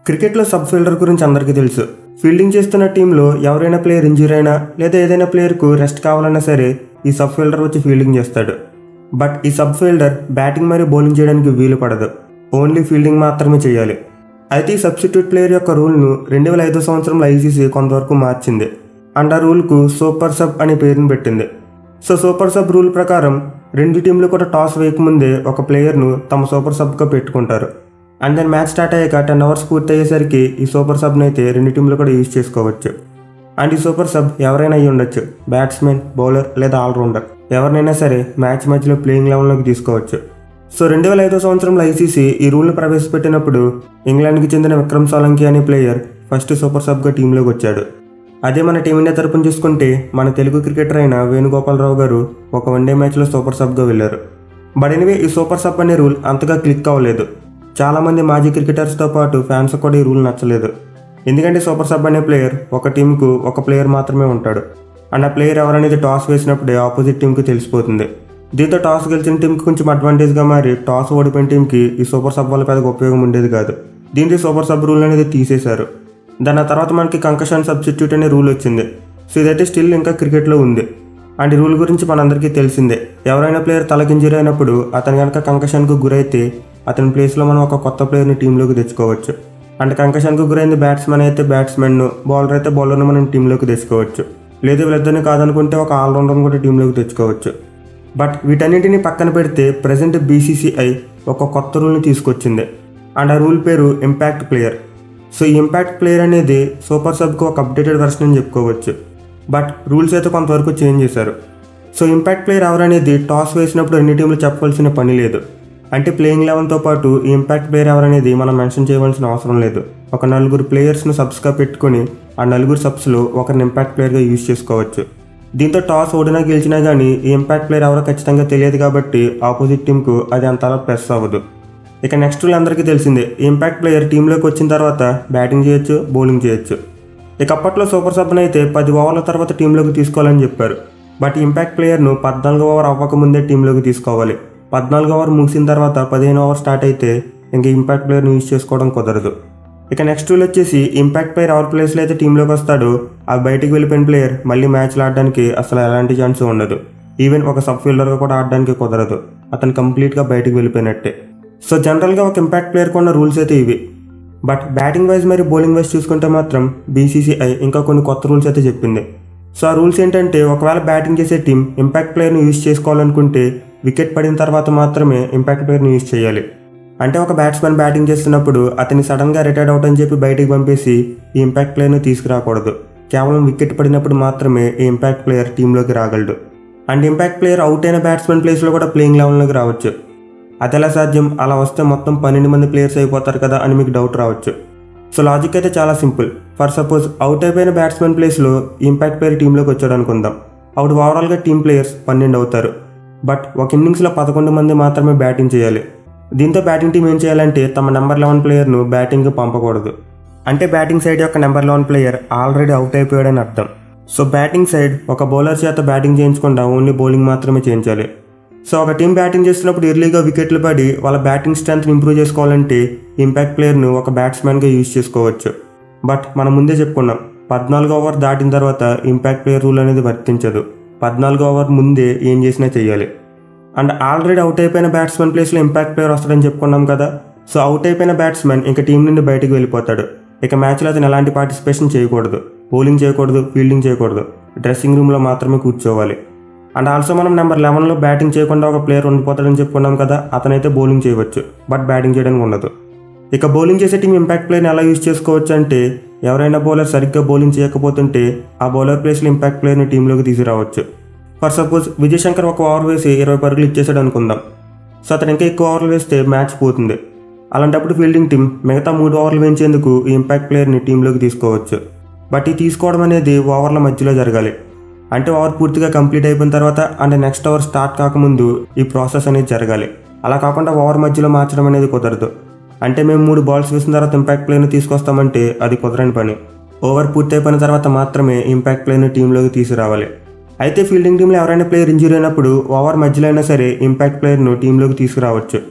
క్రికెట్లో sub fielder గురించి అందరికీ తెలుసు ఫీల్డింగ్ చేస్తున్న టీంలో ఎవరైనా ప్లేయర్ ఇంజూరీ అయినా లేదా ఏదైనా ప్లేయర్కు రెస్ట్ కావాలన్నా సరే ఈ సబ్ ఫీల్డర్ వచ్చి ఫీల్డింగ్ చేస్తాడు బట్ ఈ సబ్ ఫీల్డర్ బ్యాటింగ్ మరియు బౌలింగ్ చేయడానికి వీలు పడదు ఓన్లీ ఫీల్డింగ్ మాత్రమే చేయాలి అయితే ఈ సబ్స్టిట్యూట్ ప్లేయర్ యొక్క రూల్ను రెండు వేల ఐదో సంవత్సరంలో ఐసీసీ కొంతవరకు మార్చింది అండ్ ఆ రూల్కు సూపర్ సబ్ అనే పేరును పెట్టింది సో సూపర్ సబ్ రూల్ ప్రకారం రెండు టీంలు కూడా టాస్ వేయకముందే ఒక ప్లేయర్ను తమ సూపర్ సబ్గా పెట్టుకుంటారు అండ్ దెన్ మ్యాచ్ స్టార్ట్ అయ్యాక టెన్ అవర్స్ పూర్తి అయ్యేసరికి ఈ సూపర్ సబ్ని అయితే రెండు టీంలు కూడా యూజ్ చేసుకోవచ్చు అండ్ ఈ సూపర్ సబ్ ఎవరైనా అయ్యి ఉండొచ్చు బ్యాట్స్మెన్ బౌలర్ లేదా ఆల్రౌండర్ ఎవరినైనా సరే మ్యాచ్ మధ్యలో ప్లేయింగ్ లెవెల్లోకి తీసుకోవచ్చు సో రెండు వేల ఐదో సంవత్సరంలో ఐసీసీ ఈ రూల్ను ప్రవేశపెట్టినప్పుడు ఇంగ్లాండ్కి చెందిన విక్రమ్ సోలంకి అనే ప్లేయర్ ఫస్ట్ సూపర్ సబ్గా టీంలోకి వచ్చాడు అదే మన టీమిండియా తరపున చూసుకుంటే మన తెలుగు క్రికెటర్ అయిన వేణుగోపాలరావు గారు ఒక వన్డే మ్యాచ్లో సూపర్ సబ్గా వెళ్ళారు బట్ ఎనివే ఈ సూపర్ సబ్ అనే రూల్ అంతగా క్లిక్ అవ్వలేదు చాలామంది మాజీ క్రికెటర్స్తో పాటు ఫ్యాన్స్ కూడా ఈ రూల్ నచ్చలేదు ఎందుకంటే సూపర్ సబ్ అనే ప్లేయర్ ఒక టీంకు ఒక ప్లేయర్ మాత్రమే ఉంటాడు అండ్ ఆ ప్లేయర్ ఎవరనేది టాస్ వేసినప్పుడే ఆపోజిట్ టీంకి తెలిసిపోతుంది దీంతో టాస్ గెలిచిన టీంకి కొంచెం అడ్వాంటేజ్గా మారి టాస్ ఓడిపోయిన టీంకి ఈ సూపర్ సబ్ వల్ల పెద్దగా ఉపయోగం ఉండేది కాదు దీంతో ఈ సూపర్ సబ్ రూల్ అనేది తీసేశారు దాని ఆ తర్వాత మనకి కంకషన్ సబ్స్టిట్యూట్ అనే రూల్ వచ్చింది సో ఇదైతే స్టిల్ ఇంకా క్రికెట్లో ఉంది అండ్ ఈ రూల్ గురించి మనందరికీ తెలిసిందే ఎవరైనా ప్లేయర్ తలకి ఇంజరీ అయినప్పుడు అతను కనుక కంకషన్కు గురైతే అతని ప్లేస్లో మనం ఒక కొత్త ప్లేయర్ని టీంలోకి తెచ్చుకోవచ్చు అంటే కంకషన్కు గురైంది బ్యాట్స్మెన్ అయితే బ్యాట్స్మెన్ బౌలర్ అయితే బౌలర్ను మనం టీంలోకి తెచ్చుకోవచ్చు లేదు వీళ్ళిద్దరిని కాదనుకుంటే ఒక ఆల్రౌండర్ని కూడా టీంలోకి తెచ్చుకోవచ్చు బట్ వీటన్నింటినీ పక్కన పెడితే ప్రజెంట్ బీసీసీఐ ఒక కొత్త రూల్ని తీసుకొచ్చింది అండ్ ఆ రూల్ పేరు ఇంపాక్ట్ ప్లేయర్ సో ఈ ఇంపాక్ట్ ప్లేయర్ అనేది సూపర్ సబ్కు ఒక అప్డేటెడ్ వెర్షన్ అని చెప్పుకోవచ్చు బట్ రూల్స్ అయితే కొంతవరకు చేంజ్ చేశారు సో ఇంపాక్ట్ ప్లేయర్ ఎవరనేది టాస్ వేసినప్పుడు అన్ని టీంలు చెప్పవలసిన పని లేదు అంటే ప్లేయింగ్ లెవెన్తో పాటు ఈ ఇంపాక్ట్ ప్లేయర్ ఎవరనేది మనం మెన్షన్ చేయవలసిన అవసరం లేదు ఒక నలుగురు ప్లేయర్స్ను సబ్స్గా పెట్టుకొని ఆ నలుగురు సబ్స్లో ఒకరిని ఇంపాక్ట్ ప్లేయర్గా యూజ్ చేసుకోవచ్చు దీంతో టాస్ ఓడినా గెలిచినా కానీ ఈ ఇంపాక్ట్ ప్లేయర్ ఎవరో ఖచ్చితంగా తెలియదు కాబట్టి ఆపోజిట్ టీంకు అది అంతలా ప్రెస్ అవ్వదు ఇక నెక్స్ట్ రూల్ అందరికీ తెలిసిందే ఈ ఇంపాక్ట్ ప్లేయర్ టీంలోకి వచ్చిన తర్వాత బ్యాటింగ్ చేయొచ్చు బౌలింగ్ చేయొచ్చు ఇక అప్పట్లో సూపర్ సబ్ని అయితే పది ఓవర్ల తర్వాత టీంలోకి తీసుకోవాలని చెప్పారు బట్ ఈ ఇంపాక్ట్ ప్లేయర్ను పద్నాలుగు ఓవర్ అవ్వకముందే టీంలోకి తీసుకోవాలి పద్నాలుగు ఓవర్ ముగిసిన తర్వాత పదిహేను ఓవర్ స్టార్ట్ అయితే ఇంక ఇంపాక్ట్ ప్లేయర్ని యూజ్ చేసుకోవడం కుదరదు ఇక నెక్స్ట్ రూల్ వచ్చేసి ఇంపాక్ట్ ప్లేయర్ ఎవరి ప్లేస్లో అయితే టీంలోకి వస్తాడో ఆ బయటికి వెళ్ళిపోయిన ప్లేయర్ మళ్ళీ మ్యాచ్లు ఆడడానికి అసలు ఎలాంటి ఛాన్స్ ఉండదు ఈవెన్ ఒక సబ్ ఫీల్డర్గా కూడా ఆడడానికి కుదరదు అతను కంప్లీట్గా బయటికి వెళ్ళిపోయినట్టే సో జనరల్గా ఒక ఇంపాక్ట్ ప్లేయర్ కొన్న రూల్స్ అయితే ఇవి బట్ బ్యాటింగ్ వైజ్ మరియు బౌలింగ్ వైజ్ చూసుకుంటే మాత్రం బీసీసీఐ ఇంకా కొన్ని కొత్త రూల్స్ అయితే చెప్పింది సో ఆ రూల్స్ ఏంటంటే ఒకవేళ బ్యాటింగ్ చేసే టీం ఇంపాక్ట్ ప్లేయర్ని యూజ్ చేసుకోవాలనుకుంటే వికెట్ పడిన తర్వాత మాత్రమే ఇంపాక్ట్ ప్లేయర్ని యూజ్ చేయాలి అంటే ఒక బ్యాట్స్మెన్ బ్యాటింగ్ చేస్తున్నప్పుడు అతన్ని సడన్గా రిటైర్డ్ అవుట్ అని చెప్పి బయటికి పంపేసి ఈ ఇంపాక్ట్ ప్లేయర్ని తీసుకురాకూడదు కేవలం వికెట్ పడినప్పుడు మాత్రమే ఈ ఇంపాక్ట్ ప్లేయర్ టీంలోకి రాగలడు అండ్ ఇంపాక్ట్ ప్లేయర్ అవుట్ అయిన బ్యాట్స్మెన్ ప్లేస్లో కూడా ప్లేయింగ్ లెవెల్లోకి రావచ్చు అది ఎలా సాధ్యం అలా వస్తే మొత్తం పన్నెండు మంది ప్లేయర్స్ అయిపోతారు కదా అని మీకు డౌట్ రావచ్చు సో లాజిక్ అయితే చాలా సింపుల్ ఫర్ సపోజ్ అవుట్ అయిపోయిన బ్యాట్స్మెన్ ప్లేస్లో ఇంపాక్ట్ ప్లేయర్ టీంలోకి వచ్చాడు అనుకుందాం అవుట్ ఓవరాల్గా టీం ప్లేయర్స్ పన్నెండు అవుతారు బట్ ఒక ఇన్నింగ్స్లో పదకొండు మంది మాత్రమే బ్యాటింగ్ చేయాలి దీంతో బ్యాటింగ్ టీం ఏం చేయాలంటే తమ నెంబర్ లెవెన్ ప్లేయర్ను బ్యాటింగ్కి పంపకూడదు అంటే బ్యాటింగ్ సైడ్ యొక్క number eleven player already out అయిపోయాడని అర్థం సో బ్యాటింగ్ సైడ్ ఒక బౌలర్ చేత బ్యాటింగ్ చేయించకుండా ఓన్లీ బౌలింగ్ మాత్రమే చేయించాలి సో ఒక టీం బ్యాటింగ్ చేస్తున్నప్పుడు ఎర్లీగా వికెట్లు పడి వాళ్ళ బ్యాటింగ్ స్ట్రెంత్ని ఇంప్రూవ్ చేసుకోవాలంటే ఇంపాక్ట్ ప్లేయర్ను ఒక బ్యాట్స్మెన్గా యూజ్ చేసుకోవచ్చు బట్ మనం ముందే చెప్పుకున్నాం పద్నాలుగు ఓవర్ దాటిన తర్వాత ఇంపాక్ట్ ప్లేయర్ రూల్ అనేది వర్తించదు పద్నాలుగు ఓవర్ ముందే ఏం చేసినా చేయాలి అండ్ ఆల్రెడీ అవుట్ అయిపోయిన బ్యాట్స్మెన్ ప్లేస్లో ఇంపాక్ట్ ప్లేయర్ వస్తాడని చెప్పుకున్నాం కదా సో అవుట్ అయిపోయిన బ్యాట్స్మెన్ ఇంకా టీం నుండి బయటకు వెళ్ళిపోతాడు ఇక మ్యాచ్లో అతను ఎలాంటి పార్టిసిపేషన్ చేయకూడదు బౌలింగ్ చేయకూడదు ఫీల్డింగ్ చేయకూడదు డ్రెస్సింగ్ రూమ్లో మాత్రమే కూర్చోవాలి అండ్ ఆల్సో మనం నెంబర్ లెవెన్లో బ్యాటింగ్ చేయకుండా ఒక ప్లేయర్ ఉండిపోతాడని చెప్పుకున్నాం కదా అతనైతే బౌలింగ్ చేయవచ్చు బట్ బ్యాటింగ్ చేయడానికి ఉండదు ఇక బౌలింగ్ చేసే టీం ఇంపాక్ట్ ప్లేయర్ని ఎలా యూజ్ చేసుకోవచ్చు అంటే ఎవరైనా బౌలర్ సరిగ్గా బౌలింగ్ చేయకపోతుంటే ఆ బౌలర్ ప్లేస్లో ఇంపాక్ట్ ప్లేయర్ని టీంలోకి తీసుకురావచ్చు ఫర్ సపోజ్ విజయ్ శంకర్ ఒక ఓవర్ వేసి ఇరవై పరుగులు ఇచ్చేసాడు అనుకుందాం సో అతను ఇంకా ఎక్కువ ఓవర్లు వేస్తే మ్యాచ్ పోతుంది అలాంటప్పుడు ఫీల్డింగ్ టీం మిగతా మూడు ఓవర్లు వేయించేందుకు ఈ ఇంపాక్ట్ ప్లేయర్ని టీంలోకి తీసుకోవచ్చు బట్ ఈ తీసుకోవడం అనేది ఓవర్ల మధ్యలో జరగాలి అంటే ఓవర్ పూర్తిగా కంప్లీట్ అయిపోయిన తర్వాత అండ్ నెక్స్ట్ ఓవర్ స్టార్ట్ కాకముందు ఈ ప్రాసెస్ అనేది జరగాలి అలా కాకుండా ఓవర్ మధ్యలో మార్చడం అనేది కుదరదు అంటే మేము మూడు బాల్స్ వేసిన తర్వాత ఇంపాక్ట్ ప్లేయర్ని తీసుకొస్తామంటే అది కుదరని పని ఓవర్ పూర్తి అయిపోయిన తర్వాత మాత్రమే ఇంపాక్ట్ ప్లేయర్ని టీంలోకి తీసుకురావాలి అయితే ఫీల్డింగ్ టీంలో ఎవరైనా ప్లేయర్ ఇంజూరీ అయినప్పుడు ఓవర్ మధ్యలో అయినా సరే ఇంపాక్ట్ ప్లేయర్ను టీంలోకి తీసుకురావచ్చు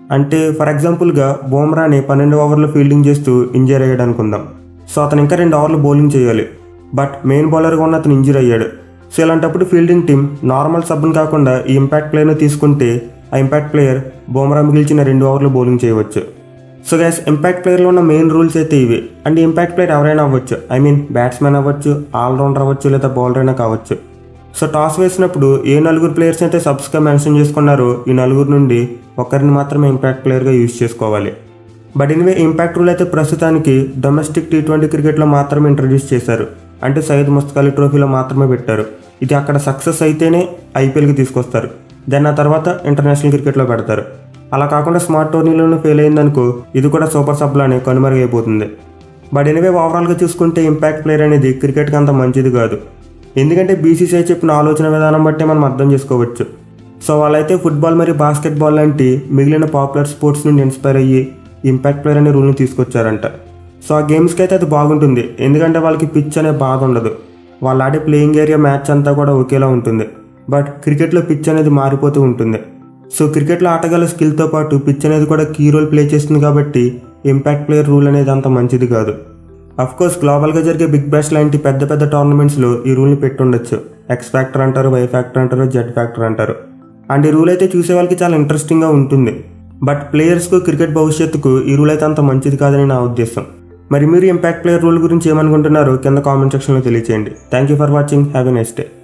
అంటే ఫర్ ఎగ్జాంపుల్గా బోమ్రాని పన్నెండు ఓవర్లు ఫీల్డింగ్ చేస్తూ ఇంజర్ అయ్యాడు అనుకుందాం సో అతను ఇంకా రెండు ఓవర్లు బౌలింగ్ చేయాలి బట్ మెయిన్ బౌలర్గా ఉన్న అతను ఇంజర్ అయ్యాడు సో ఇలాంటప్పుడు ఫీల్డింగ్ టీం నార్మల్ సబ్ని కాకుండా ఈ ఇంపాక్ట్ ప్లేయర్ని తీసుకుంటే ఆ ఇంపాక్ట్ ప్లేయర్ బోమ్రా మిగిల్చిన రెండు ఓవర్లు బౌలింగ్ చేయవచ్చు సో గ్యాస్ ఇంపాక్ట్ ప్లేయర్లో ఉన్న మెయిన్ రూల్స్ అయితే ఇవి అండ్ ఇంపాక్ట్ ప్లేయర్ ఎవరైనా అవ్వచ్చు ఐ మీన్ బ్యాట్స్మెన్ అవ్వచ్చు ఆల్రౌండర్ అవ్వచ్చు లేదా బౌలర్ అయినా కావచ్చు సో టాస్ వేసినప్పుడు ఏ నలుగురు ప్లేయర్స్ అయితే సబ్స్గా మెన్షన్ చేసుకున్నారో ఈ నలుగురు నుండి ఒకరిని మాత్రమే ఇంపాక్ట్ ప్లేయర్గా యూజ్ చేసుకోవాలి బట్ ఇనివే ఇంపాక్ట్ రూల్ అయితే ప్రస్తుతానికి డొమెస్టిక్ టీ ట్వంటీ క్రికెట్లో మాత్రమే ఇంట్రడ్యూస్ చేశారు అంటే సయ్యద్ ముస్తక్ అలీ ట్రోఫీలో మాత్రమే పెట్టారు ఇది అక్కడ సక్సెస్ అయితేనే ఐపీఎల్కి తీసుకొస్తారు దెన్ ఆ తర్వాత ఇంటర్నేషనల్ క్రికెట్లో పెడతారు అలా కాకుండా స్మార్ట్ టోర్నీలోనే ఫెయిల్ అయిందనుకో ఇది కూడా సూపర్ సబ్లానే కనుమరుగైపోతుంది బట్ ఎనివే ఓవరాల్గా చూసుకుంటే ఇంపాక్ట్ ప్లేయర్ అనేది క్రికెట్కి అంత మంచిది కాదు ఎందుకంటే బీసీసీఐ చెప్పిన ఆలోచన విధానం బట్టే మనం అర్థం చేసుకోవచ్చు సో వాళ్ళైతే ఫుట్బాల్ మరియు బాస్కెట్బాల్ లాంటి మిగిలిన పాపులర్ స్పోర్ట్స్ నుండి ఇన్స్పైర్ అయ్యి ఇంపాక్ట్ ప్లేయర్ అనే రూల్ని తీసుకొచ్చారంట సో ఆ గేమ్స్కి అయితే అది బాగుంటుంది ఎందుకంటే వాళ్ళకి పిచ్ అనే బాధ ఉండదు వాళ్ళు ఆడే ప్లేయింగ్ ఏరియా మ్యాచ్ అంతా కూడా ఒకేలా ఉంటుంది బట్ క్రికెట్లో పిచ్ అనేది మారిపోతూ ఉంటుంది సో క్రికెట్లో ఆటగాళ్ళ స్కిల్తో పాటు పిచ్ అనేది కూడా కీ రోల్ ప్లే చేస్తుంది కాబట్టి ఇంపాక్ట్ ప్లేయర్ రూల్ అనేది అంత మంచిది కాదు అఫ్ కోర్స్ గ్లోబల్గా జరిగే బిగ్ బ్యాష్ లాంటి పెద్ద పెద్ద టోర్నమెంట్స్లో ఈ రూల్ని పెట్టుండొచ్చు ఎక్స్ ఫ్యాక్టర్ అంటారు వై ఫ్యాక్టర్ అంటారు జెడ్ ఫ్యాక్టర్ అంటారు అండ్ ఈ రూల్ అయితే చూసే వాళ్ళకి చాలా ఇంట్రెస్టింగ్గా ఉంటుంది బట్ ప్లేయర్స్కు క్రికెట్ భవిష్యత్తుకు ఈ రూల్ అయితే అంత మంచిది కాదని నా ఉద్దేశం మరి మీరు ఇంపాక్ట్ ప్లేయర్ రూల్ గురించి ఏమనుకుంటున్నారో కింద కామెంట్ సెక్షన్లో తెలియచేయండి thank you for watching have a next day